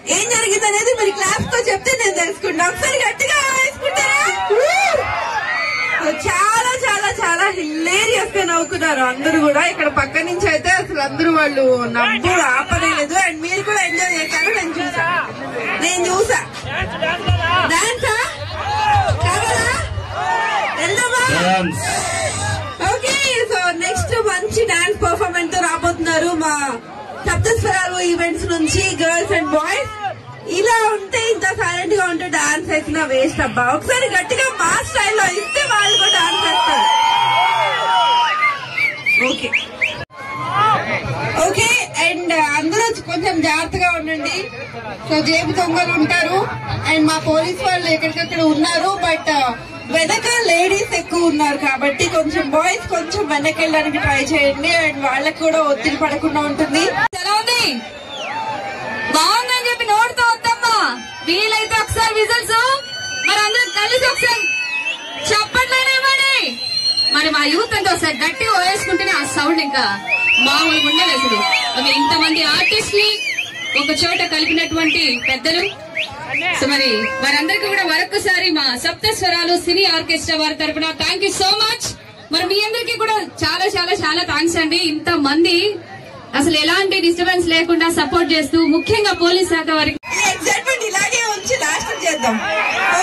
ఏం జరిగింది అనేది మీరు క్లాస్ తో చెప్తే నేను తెలుసుకుంటా ఒకసారి గట్టిగా వేసుకుంటారా సో చాలా చాలా చాలా హిలేరియస్ గా నవ్వుకున్నారు అందరూ కూడా ఇక్కడ పక్క నుంచి అయితే అసలు అందరూ వాళ్ళు నవ్వు ఆపలేదు అండ్ మీరు కూడా ఎంజాయ్ చేశారు నేను చూసా నేను చూసా డాన్సా కావాలా వెళ్దామా ఓకే సో నెక్స్ట్ మంచి డాన్స్ పర్ఫార్మెన్స్ తో రాబోతున్నారు మా సప్తస్వరాలు ఈవెంట్స్ నుంచి గర్ల్స్ అండ్ బాయ్స్ ఇలా ఉంటే ఇంత సైలెంట్ గా ఉంటే డాన్స్ వేసినా వేస్ట్ అబ్బా ఒకసారి గట్టిగా మా స్టైల్లో ఇస్తే వాళ్ళు కూడా డాన్స్ వేస్తారు ఓకే ఓకే అండ్ అందరూ కొంచెం జాగ్రత్తగా ఉండండి సో జేబు దొంగలు ఉంటారు అండ్ మా పోలీస్ వాళ్ళు ఎక్కడికక్కడ ఉన్నారు బట్ వెనక లేడీస్ ఎక్కువ ఉన్నారు కాబట్టి కొంచెం బాయ్స్ కొంచెం వెనక్కి వెళ్ళడానికి ట్రై చేయండి అండ్ వాళ్ళకి కూడా ఒత్తిడి పడకుండా ఉంటుంది ఎలా ఉంది బాగుందని చెప్పి నోటితో వద్దమ్మా వీలైతే ఒకసారి విజల్స్ మరి అందరూ కలిసి ఒకసారి చెప్పట్లేనేమని మరి మా యూత్ అంతా ఒకసారి గట్టిగా వేసుకుంటేనే ఆ సౌండ్ ఇంకా మామూలుగా ఉండదు అసలు మరి ఇంతమంది ఆర్టిస్ట్ ని ఒక చోట కలిపినటువంటి పెద్దలు సో మరి వారందరికీ కూడా మరొకసారి మా సప్త స్వరాలు సినీ ఆర్కెస్ట్రా వారి తరపున థ్యాంక్ యూ సో మచ్ మరి మీ అందరికీ కూడా చాలా చాలా చాలా థ్యాంక్స్ అండి ఇంత మంది అసలు ఎలాంటి డిస్టర్బెన్స్ లేకుండా సపోర్ట్ చేస్తూ ముఖ్యంగా పోలీస్ శాఖ వారికి ఈ ఎక్సైట్మెంట్ ఇలాగే ఉంచి లాస్ట్ చేద్దాం